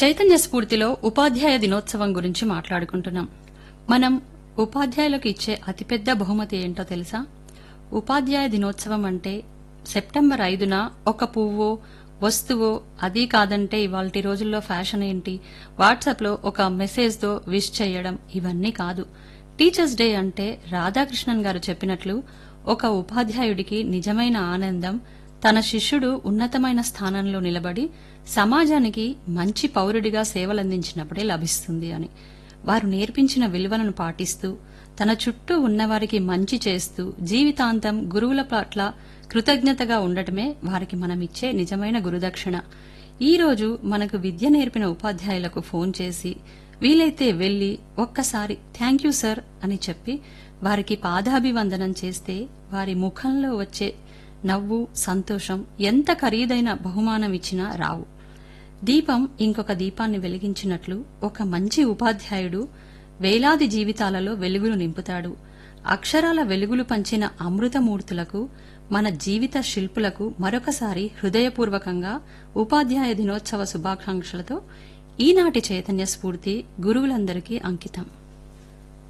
చైతన్య స్ఫూర్తిలో ఉపాధ్యాయ దినోత్సవం గురించి మాట్లాడుకుంటున్నాం మనం ఉపాధ్యాయులకు ఇచ్చే అతిపెద్ద బహుమతి ఏంటో తెలుసా ఉపాధ్యాయ దినోత్సవం అంటే సెప్టెంబర్ ఐదున ఒక పువ్వో వస్తువో అది కాదంటే ఇవాళ రోజుల్లో ఫ్యాషన్ ఏంటి వాట్సాప్లో ఒక మెసేజ్తో విష్ చేయడం ఇవన్నీ కాదు టీచర్స్ డే అంటే రాధాకృష్ణన్ గారు చెప్పినట్లు ఒక ఉపాధ్యాయుడికి నిజమైన ఆనందం తన శిష్యుడు ఉన్నతమైన స్థానంలో నిలబడి సమాజానికి మంచి పౌరుడిగా సేవలందించినప్పుడే లభిస్తుంది అని వారు నేర్పించిన విలువలను పాటిస్తూ తన చుట్టూ ఉన్నవారికి మంచి చేస్తూ జీవితాంతం గురువుల పట్ల కృతజ్ఞతగా ఉండటమే వారికి మనమిచ్చే నిజమైన గురుదక్షిణ ఈ రోజు మనకు విద్య నేర్పిన ఉపాధ్యాయులకు ఫోన్ చేసి వీలైతే వెళ్లి ఒక్కసారి థ్యాంక్ యూ సార్ అని చెప్పి వారికి పాదాభివందనం చేస్తే వారి ముఖంలో వచ్చే నవ్వు సంతోషం ఎంత ఖరీదైన బహుమానం ఇచ్చినా రావు దీపం ఇంకొక దీపాన్ని వెలిగించినట్లు ఒక మంచి ఉపాధ్యాయుడు వేలాది జీవితాలలో వెలుగులు నింపుతాడు అక్షరాల వెలుగులు పంచిన అమృతమూర్తులకు మన జీవిత శిల్పులకు మరొకసారి హృదయపూర్వకంగా ఉపాధ్యాయ దినోత్సవ శుభాకాంక్షలతో ఈనాటి చైతన్య స్ఫూర్తి గురువులందరికీ అంకితం